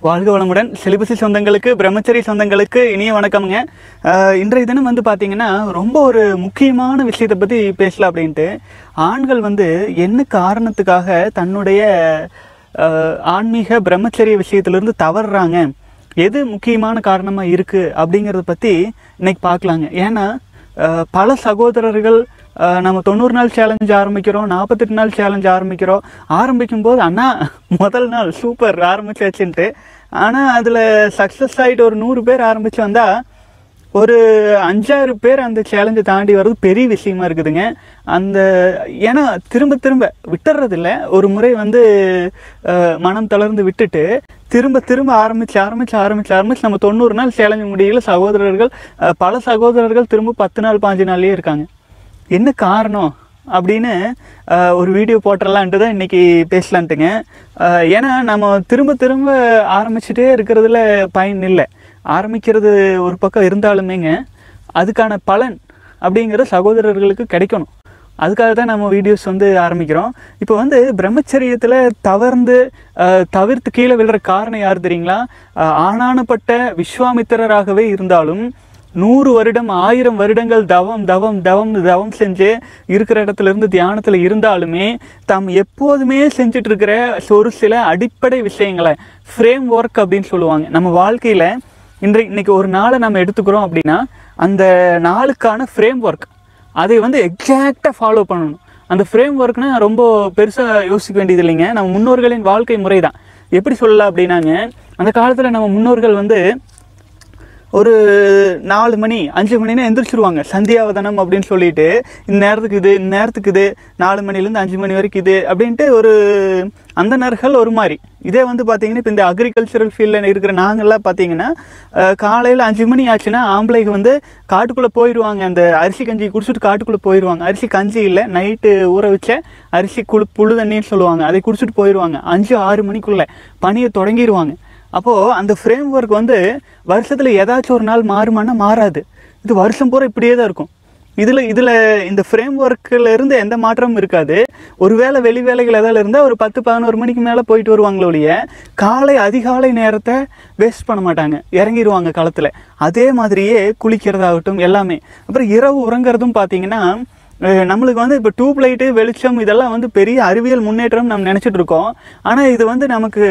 வாழ்க வளமுடன் செலிபசி சொந்தங்களுக்கு பிரம்மச்சரி சொந்தங்களுக்கு இனிய வணக்கம்ங்க அஹ், இன்றைய தினம் வந்து பார்த்தீங்கன்னா ரொம்ப ஒரு முக்கியமான விஷயத்தை பற்றி பேசலாம் அப்படின்ட்டு ஆண்கள் வந்து என்ன காரணத்துக்காக தன்னுடைய அஹ், ஆன்மீக பிரம்மச்சரிய விஷயத்திலிருந்து தவறுறாங்க எது முக்கியமான காரணமாக இருக்குது அப்படிங்கிறத பற்றி இன்னைக்கு பார்க்கலாங்க ஏன்னா அஹ், பல சகோதரர்கள் அஹ், நம்ம தொண்ணூறு நாள் சேலஞ்ச் ஆரம்பிக்கிறோம் நாற்பத்தெட்டு நாள் சேலஞ்ச் ஆரம்பிக்கிறோம் ஆரம்பிக்கும் போது அண்ணா முதல் நாள் சூப்பர் ஆரம்பிச்சாச்சுன்ட்டு ஆனால் அதில் சக்ஸஸ் ஆகிட்டு ஒரு நூறு பேர் ஆரம்பித்து வந்தால் ஒரு அஞ்சாறு பேர் அந்த சேலஞ்சை தாண்டி வர்றது பெரிய விஷயமா இருக்குதுங்க அந்த ஏன்னா திரும்ப திரும்ப விட்டுறது இல்ல ஒரு முறை வந்து அஹ், மனம் தளர்ந்து விட்டுட்டு திரும்ப திரும்ப ஆரம்பிச்சு ஆரம்பிச்சு ஆரம்பிச்சு ஆரம்பிச்சு நம்ம தொண்ணூறு நாள் சேலஞ்சு முடியல சகோதரர்கள் அஹ், பல சகோதரர்கள் திரும்ப பத்து நாள் பாஞ்சு நாள்லயே இருக்காங்க என்ன காரணம் அப்படின்னு அஹ், ஒரு வீடியோ போட்டுடலான்ட்டு தான் இன்னைக்கு பேசலான்ட்டுங்க அஹ், ஏன்னா நம்ம திரும்ப திரும்ப ஆரம்பிச்சுட்டே இருக்கிறதுல பயன் இல்லை ஆரம்பிக்கிறது ஒரு பக்கம் இருந்தாலுமேங்க அதுக்கான பலன் அப்படிங்கிற சகோதரர்களுக்கு கிடைக்கணும் அதுக்காக தான் நம்ம வீடியோஸ் வந்து ஆரம்பிக்கிறோம் இப்போ வந்து பிரம்மச்சரியத்தில் தவறுந்து அஹ், தவிர்த்து கீழே விழுற காரணம் யார் தெரியுங்களா அஹ், ஆனானப்பட்ட விஸ்வாமித்திரராகவே இருந்தாலும் நூறு வருடம் ஆயிரம் வருடங்கள் தவம் தவம் தவம்னு தவம் செஞ்சு இருக்கிற இடத்துல இருந்து தியானத்தில் இருந்தாலுமே தாம் எப்போதுமே செஞ்சுட்டு இருக்கிற ஒரு சில அடிப்படை விஷயங்களை ஃப்ரேம் ஒர்க் அப்படின்னு சொல்லுவாங்க நம்ம வாழ்க்கையில் இன்றைக்கு இன்னைக்கு ஒரு நாளை நம்ம எடுத்துக்கிறோம் அப்படின்னா அந்த நாளுக்கான ஃப்ரேம் ஒர்க் அதை வந்து எக்ஸாக்டாக ஃபாலோ பண்ணணும் அந்த ஃப்ரேம் ஒர்க்னா ரொம்ப பெருசாக யோசிக்க வேண்டியது இல்லைங்க நம்ம முன்னோர்களின் வாழ்க்கை முறை தான் எப்படி சொல்லலாம் அப்படின்னாங்க அந்த காலத்தில் நம்ம முன்னோர்கள் வந்து ஒரு நாலு மணி அஞ்சு மணினா எந்திரிச்சிருவாங்க சந்தியாவதனம் அப்படின்னு சொல்லிட்டு இந்த நேரத்துக்கு இது இந்த நேரத்துக்கு இது நாலு மணிலேருந்து அஞ்சு மணி வரைக்கும் இது அப்படின்ட்டு ஒரு அந்தணர்கள் ஒரு மாதிரி இதே வந்து பார்த்தீங்கன்னா இப்போ இந்த அக்ரிகல்ச்சரல் ஃபீல்டில் இருக்கிற நாங்கள்லாம் பார்த்தீங்கன்னா காலையில் அஞ்சு மணி ஆச்சுன்னா ஆம்பளைக்கு வந்து காட்டுக்குள்ளே போயிடுவாங்க அந்த அரிசி கஞ்சி குடிச்சிட்டு காட்டுக்குள்ளே போயிடுவாங்க அரிசி கஞ்சி இல்லை நைட்டு ஊற வச்ச அரிசி குழு புழு தண்ணின்னு சொல்லுவாங்க அதை குடிச்சிட்டு போயிடுவாங்க அஞ்சு ஆறு மணிக்குள்ளே பணியை தொடங்கிடுவாங்க அப்போது அந்த ஃப்ரேம் ஒர்க் வந்து வருஷத்தில் ஏதாச்சும் ஒரு நாள் மாறுமானா மாறாது இது வருஷம் பூரா இப்படியே தான் இருக்கும் இதில் இதில் இந்த ஃப்ரேம் ஒர்க்கில் இருந்து எந்த மாற்றமும் இருக்காது ஒருவேளை வெளி வேலைகள் ஏதாவது இருந்தால் ஒரு பத்து பதினோரு மணிக்கு மேலே போயிட்டு வருவாங்களே ஒழிய காலை அதிகாலை நேரத்தை வேஸ்ட் பண்ண மாட்டாங்க இறங்கிடுவாங்க களத்தில் அதே மாதிரியே குளிக்கிறதாகட்டும் எல்லாமே அப்புறம் இரவு உறங்குறதும் பார்த்தீங்கன்னா அஹ் நம்மளுக்கு வந்து இப்போ டியூப் லைட்டு வெளிச்சம் இதெல்லாம் வந்து பெரிய அறிவியல் முன்னேற்றம் நம்ம நினச்சிட்டு இருக்கோம் ஆனால் இது வந்து நமக்கு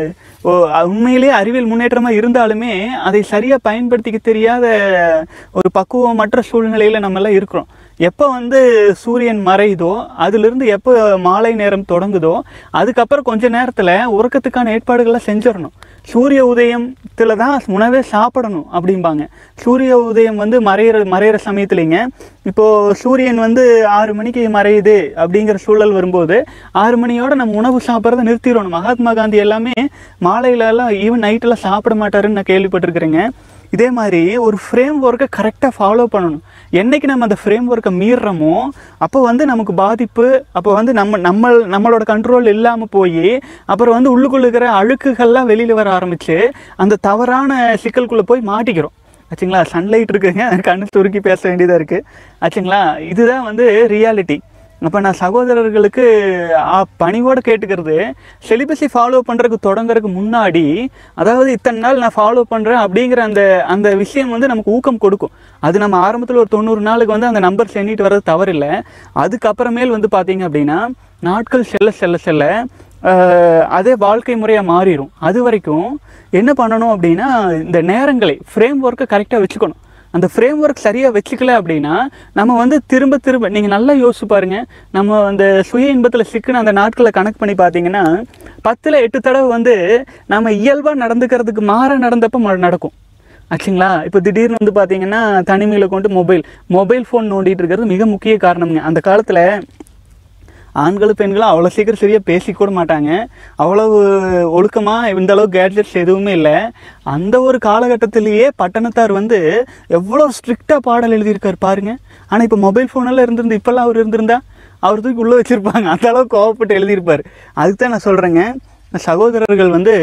ஓ, உண்மையிலேயே அறிவியல் முன்னேற்றமாக இருந்தாலுமே அதை சரியாக பயன்படுத்திக்க தெரியாத ஒரு பக்குவமற்ற சூழ்நிலையில் நம்ம எல்லாம் இருக்கிறோம் எப்போ வந்து சூரியன் மறையுதோ அதிலிருந்து எப்போ மாலை நேரம் தொடங்குதோ அதுக்கப்புறம் கொஞ்ச நேரத்தில் உறக்கத்துக்கான ஏற்பாடுகளை செஞ்சிடணும் சூரிய உதயத்தில் தான் உணவே சாப்பிடணும் அப்படிம்பாங்க சூரிய உதயம் வந்து மறையிற மறையிற சமயத்துலைங்க இப்போது சூரியன் வந்து ஆறு மணிக்கு மறையுது அப்படிங்கிற சூழல் வரும்போது ஆறு மணியோட நம்ம உணவு சாப்பிட்றத நிறுத்திடணும் மகாத்மா காந்தி எல்லாமே மாலையில எல்லாம் ஈவன் நைட்டெல்லாம் சாப்பிட மாட்டாருன்னு நான் கேள்விப்பட்டிருக்கிறேங்க இதே மாதிரி ஒரு ஃப்ரேம் ஒர்க்கை கரெக்டாக ஃபாலோ பண்ணணும் என்னைக்கு நம்ம அந்த ஃப்ரேம் ஒர்க்கை மீறுறோமோ அப்போ வந்து நமக்கு பாதிப்பு அப்போ வந்து நம்ம நம்ம நம்மளோட கண்ட்ரோல் இல்லாமல் போய் அப்புறம் வந்து உள்ளுக்குள்ள இருக்கிற அழுக்குகள்லாம் வெளியில் வர ஆரம்பிச்சு அந்த தவறான சிக்கலுக்குள்ளே போய் மாட்டிக்கிறோம் ஆச்சுங்களா சன்லைட் இருக்குங்க கண்ணு சுருக்கி பேச வேண்டியதாக இருக்குது ஆச்சுங்களா இதுதான் வந்து ரியாலிட்டி அப்போ நான் சகோதரர்களுக்கு ஆ, பணிவோடு கேட்டுக்கிறது செலிபஸை ஃபாலோ பண்ணுறதுக்கு தொடங்குறதுக்கு முன்னாடி அதாவது இத்தனை நாள் நான் ஃபாலோ பண்ணுறேன் அப்படிங்கிற அந்த அந்த விஷயம் வந்து நமக்கு ஊக்கம் கொடுக்கும் அது நம்ம ஆரம்பத்தில் ஒரு தொண்ணூறு நாளுக்கு வந்து அந்த நம்பர் எண்ணிட்டு வர்றது தவறில்லை அதுக்கப்புறமேல் வந்து பார்த்தீங்க அப்படின்னா நாட்கள் செல்ல செல்ல செல்ல ஆஹ், அதே வாழ்க்கை முறையாக மாறிடும் அது வரைக்கும் என்ன பண்ணணும் அப்படின்னா இந்த நேரங்களை ஃப்ரேம் ஒர்க்கை கரெக்டாக வச்சுக்கணும் அந்த ஃப்ரேம் ஒர்க் சரியாக வச்சுக்கல அப்படின்னா நம்ம வந்து திரும்ப திரும்ப நீங்கள் நல்லா யோசிச்சு பாருங்க நம்ம அந்த சுய இன்பத்தில் சிக்கின அந்த நாட்களை கணக்கு பண்ணி பார்த்தீங்கன்னா பத்தில் எட்டு தடவை வந்து நம்ம இயல்பாக நடந்துக்கிறதுக்கு மாற நடந்தப்போ ம- நடக்கும் ஆச்சுங்களா இப்போ திடீர்னு வந்து பார்த்தீங்கன்னா தனிமையில் கொண்டு மொபைல் மொபைல் ஃபோன் நோண்டிட்டு இருக்கிறது மிக முக்கிய காரணம்ங்க அந்த காலத்தில் ஆண்களும் பெண்களும் அவ்வளோ சீக்கிரம் சரியாக பேசி கூட மாட்டாங்க அவ்வளவு ஒழுக்கமாக இந்த அளவு கேட்ஜெட்ஸ் எதுவுமே இல்லை அந்த ஒரு காலகட்டத்திலேயே பட்டணத்தார் வந்து எவ்வளோ ஸ்ட்ரிக்டாக பாடல் எழுதியிருக்காரு பாருங்க ஆனால் இப்போ மொபைல் ஃபோனெல்லாம் இருந்திருந்து இப்போல்லாம் அவர் இருந்திருந்தா அவர் தூக்கி உள்ளே வச்சுருப்பாங்க அந்த அளவுக்கு கோவப்பட்டு எழுதியிருப்பார் அதுக்கு தான் நான் சொல்கிறேங்க சகோதரர்கள் வந்து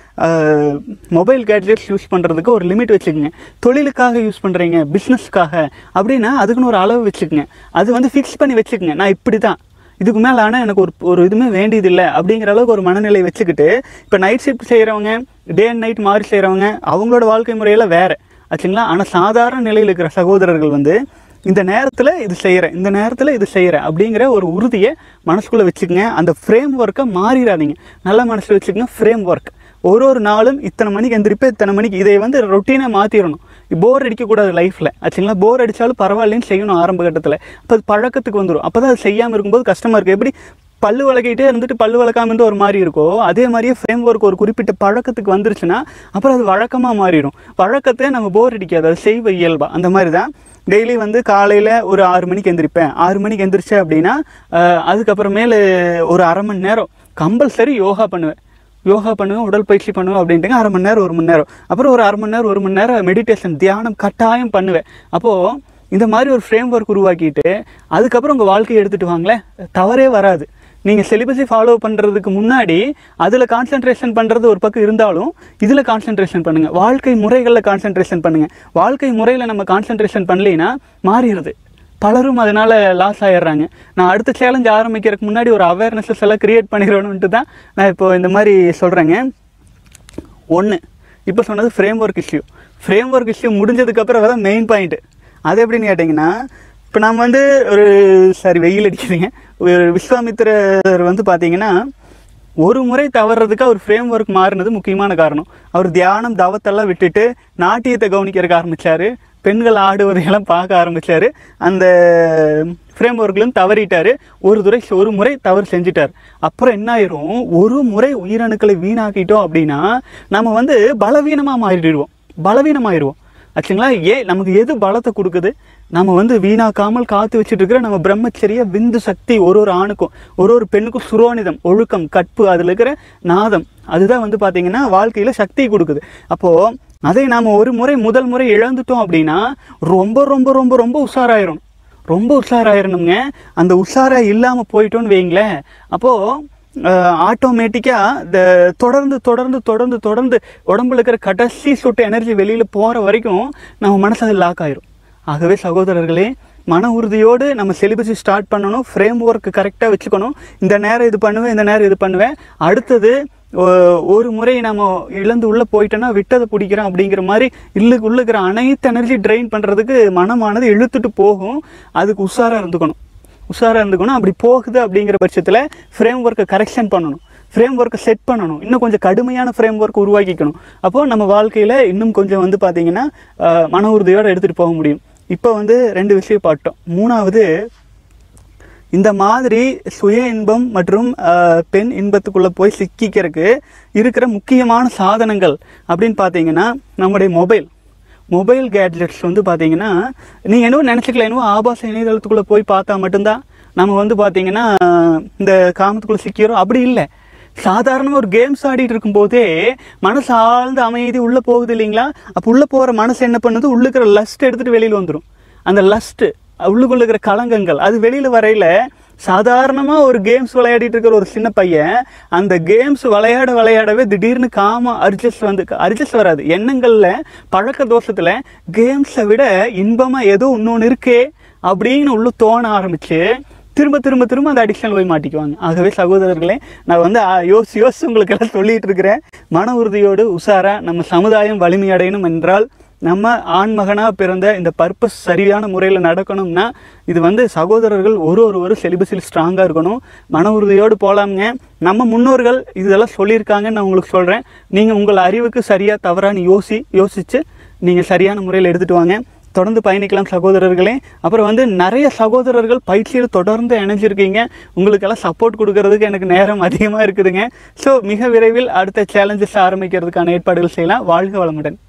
மொபைல் கேட்ஜெட்ஸ் யூஸ் பண்ணுறதுக்கு ஒரு லிமிட் வச்சுக்கோங்க தொழிலுக்காக யூஸ் பண்ணுறீங்க பிஸ்னஸ்க்காக அப்படின்னா அதுக்குன்னு ஒரு அளவு வச்சுக்கோங்க அது வந்து ஃபிக்ஸ் பண்ணி வச்சுக்கோங்க நான் இப்படி தான் இதுக்கு மேலே ஆனால் எனக்கு ஒரு ஒரு இதுவுமே வேண்டியதில்லை அப்படிங்கிற அளவுக்கு ஒரு மனநிலை வச்சுக்கிட்டு இப்போ நைட் ஷிஃப்ட் செய்கிறவங்க டே அண்ட் நைட் மாறி செய்கிறவங்க அவங்களோட வாழ்க்கை முறையில் வேறு ஆச்சுங்களா ஆனால் சாதாரண நிலையில் இருக்கிற சகோதரர்கள் வந்து இந்த நேரத்தில் இது செய்கிறேன் இந்த நேரத்தில் இது செய்கிறேன் அப்படிங்கிற ஒரு உறுதியை மனசுக்குள்ளே வச்சுக்கோங்க அந்த ஃப்ரேம் ஒர்க்கை மாறிடாதீங்க நல்ல மனசில் வச்சுக்கோங்க ஃப்ரேம் ஒர்க் ஒரு ஒரு நாளும் இத்தனை மணிக்கு எந்திரிப்பேன் இத்தனை மணிக்கு இதை வந்து ரொட்டீனாக மாற்றிடணும் போர் அடிக்கக்கூடாது லைஃப்பில் ஆச்சுங்களா போர் அடித்தாலும் பரவாயில்லைன்னு செய்யணும் ஆரம்ப கட்டத்தில் அப்போ அது பழக்கத்துக்கு வந்துடும் அப்போ தான் அது செய்யாமல் இருக்கும்போது கஷ்டமாக இருக்குது எப்படி பல்லு வளக்கிட்டே இருந்துட்டு பல்லு வளர்க்காம இருந்து ஒரு மாதிரி இருக்கோ அதே மாதிரியே ஃப்ரேம் ஒர்க் ஒரு குறிப்பிட்ட பழக்கத்துக்கு வந்துருச்சுன்னா அப்புறம் அது வழக்கமாக மாறிடும் வழக்கத்தை நம்ம போர் அடிக்காது அது செய்வ இயல்பா அந்த மாதிரி தான் டெய்லி வந்து காலையில் ஒரு ஆறு மணிக்கு எந்திரிப்பேன் ஆறு மணிக்கு எந்திரிச்சேன் அப்படின்னா அஹ், அதுக்கப்புறமேலு ஒரு அரை மணி நேரம் கம்பல்சரி யோகா பண்ணுவேன் யோகா பண்ணுவேன் உடற்பயிற்சி பண்ணுவேன் அப்படின்ட்டுங்க அரை மணி நேரம் ஒரு மணி நேரம் அப்புறம் ஒரு அரை மணி நேரம் ஒரு மணி நேரம் மெடிடேஷன் தியானம் கட்டாயம் பண்ணுவேன் அப்போது இந்த மாதிரி ஒரு ஃப்ரேம் ஒர்க் உருவாக்கிட்டு அதுக்கப்புறம் உங்கள் வாழ்க்கையை எடுத்துகிட்டு வாங்களேன் தவறே வராது நீங்கள் சிலிபஸை ஃபாலோ பண்ணுறதுக்கு முன்னாடி அதில் கான்சென்ட்ரேஷன் பண்ணுறது ஒரு பக்கம் இருந்தாலும் இதில் கான்சென்ட்ரேஷன் பண்ணுங்கள் வாழ்க்கை முறைகளில் கான்சென்ட்ரேஷன் பண்ணுங்கள் வாழ்க்கை முறையில் நம்ம கான்சென்ட்ரேஷன் பண்ணலைன்னா மாறிடுது பலரும் அதனால லாஸ் ஆயிடுறாங்க நான் அடுத்த சேலஞ்ச் ஆரம்பிக்கிறதுக்கு முன்னாடி ஒரு அவேர்னஸஸ் எல்லாம் கிரியேட் பண்ணிடணுன்ட்டு தான் நான் இப்போ இந்த மாதிரி சொல்கிறேங்க ஒன்று இப்போ சொன்னது framework issue framework issue முடிஞ்சதுக்கப்புறம் தான் மெயின் பாயிண்ட் அது எப்படின்னு கேட்டிங்கன்னா இப்போ நம்ம வந்து ஒரு சரி வெயில் அடிக்குதுங்க ஒரு விஸ்வாமித்திரர் வந்து பார்த்தீங்கன்னா ஒரு முறை தவறுறதுக்கு அவர் ஃப்ரேம் ஒர்க் மாறினது முக்கியமான காரணம் அவர் தியானம் தவத்தெல்லாம் விட்டுட்டு நாட்டியத்தை கவனிக்கிறதுக்கு ஆரம்பிச்சாரு பெண்கள் ஆடுவதையெல்லாம் பார்க்க ஆரம்பிச்சாரு அந்த ஃப்ரேம் ஒர்க்லேருந்து தவறிட்டாரு ஒரு துறை ஒரு முறை தவறு செஞ்சிட்டார் அப்புறம் என்ன ஆயிரும் ஒரு முறை உயிரணுக்களை வீணாக்கிட்டோம் அப்படின்னா நம்ம வந்து பலவீனமாக மாறிடுவோம் பலவீனமாயிருவோம் ஆச்சுங்களா ஏ நமக்கு எது பலத்தை கொடுக்குது நம்ம வந்து வீணாக்காமல் காத்து வச்சுட்டு இருக்கிற நம்ம பிரம்மச்சரிய விந்து சக்தி ஒரு ஒரு ஆணுக்கும் ஒரு ஒரு பெண்ணுக்கும் சுரோனிதம் ஒழுக்கம் கற்பு அதில் இருக்கிற நாதம் அதுதான் வந்து பார்த்தீங்கன்னா வாழ்க்கையில் சக்தி கொடுக்குது அப்போது அதை நாம் ஒரு முறை முதல் முறை இழந்துட்டோம் அப்படின்னா ரொம்ப ரொம்ப ரொம்ப ரொம்ப உஷாராயிரும் ரொம்ப உஷாராயிரணுங்க அந்த உஷாரா இல்லாமல் போயிட்டோன்னு வைங்களேன் அப்போது ஆட்டோமேட்டிக்காக இந்த தொடர்ந்து தொடர்ந்து தொடர்ந்து தொடர்ந்து உடம்புல இருக்கிற கடைசி சொட்டு எனர்ஜி வெளியில் போகிற வரைக்கும் நம்ம மனசு அது லாக் ஆயிரும் ஆகவே சகோதரர்களே மன உறுதியோடு நம்ம சிலிபஸை ஸ்டார்ட் பண்ணணும் ஃப்ரேம் ஒர்க் கரெக்டாக வச்சுக்கணும் இந்த நேரம் இது பண்ணுவேன் இந்த நேரம் இது பண்ணுவேன் அடுத்தது ஒ- ஒரு முறை நம்ம இழந்து உள்ளே போயிட்டோன்னா விட்டதை பிடிக்கிறோம் அப்படிங்கிற மாதிரி இல்லுக்கு உள்ள இருக்கிற அனைத்து எனர்ஜி ட்ரெயின் பண்ணுறதுக்கு மனமானது இழுத்துட்டு போகும் அதுக்கு உஷாராக இருந்துக்கணும் உஷாராக இருந்துக்கணும் அப்படி போகுது அப்படிங்கிற பட்சத்தில் ஃப்ரேம் ஒர்க்கை கரெக்ஷன் பண்ணணும் ஃப்ரேம் ஒர்க்கை செட் பண்ணணும் இன்னும் கொஞ்சம் கடுமையான ஃப்ரேம் ஒர்க் உருவாக்கிக்கணும் அப்போது நம்ம வாழ்க்கையில் இன்னும் கொஞ்சம் வந்து பார்த்திங்கன்னா அஹ், மன உறுதியோடு எடுத்துகிட்டு போக முடியும் இப்போ வந்து ரெண்டு விஷயம் பார்த்தோம் மூணாவது இந்த மாதிரி சுய இன்பம் மற்றும் அஹ், பெண் இன்பத்துக்குள்ளே போய் சிக்கிக்கிறதுக்கு இருக்கிற முக்கியமான சாதனங்கள் அப்படின்னு பார்த்தீங்கன்னா நம்முடைய மொபைல் மொபைல் கேட்ஜெட்ஸ் வந்து பார்த்தீங்கன்னா நீங்கள் என்னவோ நினச்சிக்கலாம் என்னவோ ஆபாச இணையதளத்துக்குள்ளே போய் பார்த்தா மட்டும்தான் நம்ம வந்து பார்த்தீங்கன்னா இந்த காமத்துக்குள்ளே சிக்கிறோம் அப்படி இல்லை சாதாரணமாக ஒரு கேம்ஸ் ஆடிட்டு இருக்கும்போதே மனசு ஆழ்ந்த அமைதி உள்ளே போகுது இல்லைங்களா அப்போ உள்ளே போகிற மனசு என்ன பண்ணுது உள்ள இருக்கிற லஸ்ட் எடுத்துகிட்டு வெளியில் வந்துடும் அந்த லஸ்ட்டு உள்ளுக்குள்ள இருக்கிற களங்கங்கள் அது வெளியில் வரையில சாதாரணமாக ஒரு கேம்ஸ் விளையாடிட்டு இருக்கிற ஒரு சின்ன பையன் அந்த கேம்ஸ் விளையாட விளையாடவே திடீர்னு காம அர்ஜஸ் வந்து அர்ஜஸ் வராது எண்ணங்களில் பழக்க தோஷத்தில் கேம்ஸை விட இன்பமாக ஏதோ இன்னொன்று இருக்கே அப்படின்னு உள்ள தோண ஆரம்பிச்சு திரும்ப திரும்ப திரும்ப அந்த அடிக்ஷன் போய் மாட்டிக்குவாங்க ஆகவே சகோதரர்களே நான் வந்து ஆ, யோசிச்சு யோசிச்சு உங்களுக்கு எல்லாம் சொல்லிட்டு இருக்கிறேன் மன உறுதியோடு உஷாரா நம்ம சமுதாயம் வலிமையடையணும் என்றால் நம்ம ஆண்மகனாக பிறந்த இந்த பர்பஸ் சரியான முறையில் நடக்கணும்னா இது வந்து சகோதரர்கள் ஒரு ஒரு ஒரு செலிபஸில் ஸ்ட்ராங்காக இருக்கணும் மன உறுதியோடு போகலாமுங்க நம்ம முன்னோர்கள் இதெல்லாம் சொல்லியிருக்காங்கன்னு நான் உங்களுக்கு சொல்கிறேன் நீங்கள் உங்கள் அறிவுக்கு சரியாக தவறான்னு யோசி யோசித்து நீங்கள் சரியான முறையில் எடுத்துகிட்டு வாங்க தொடர்ந்து பயணிக்கலாம் சகோதரர்களே அப்புறம் வந்து நிறைய சகோதரர்கள் பயிற்சியில் தொடர்ந்து இணைஞ்சிருக்கீங்க உங்களுக்கெல்லாம் சப்போர்ட் கொடுக்கறதுக்கு எனக்கு நேரம் அதிகமாக இருக்குதுங்க ஸோ மிக விரைவில் அடுத்த சேலஞ்சஸ் ஆரம்பிக்கிறதுக்கான ஏற்பாடுகள் செய்யலாம் வாழ்க வளமுடன்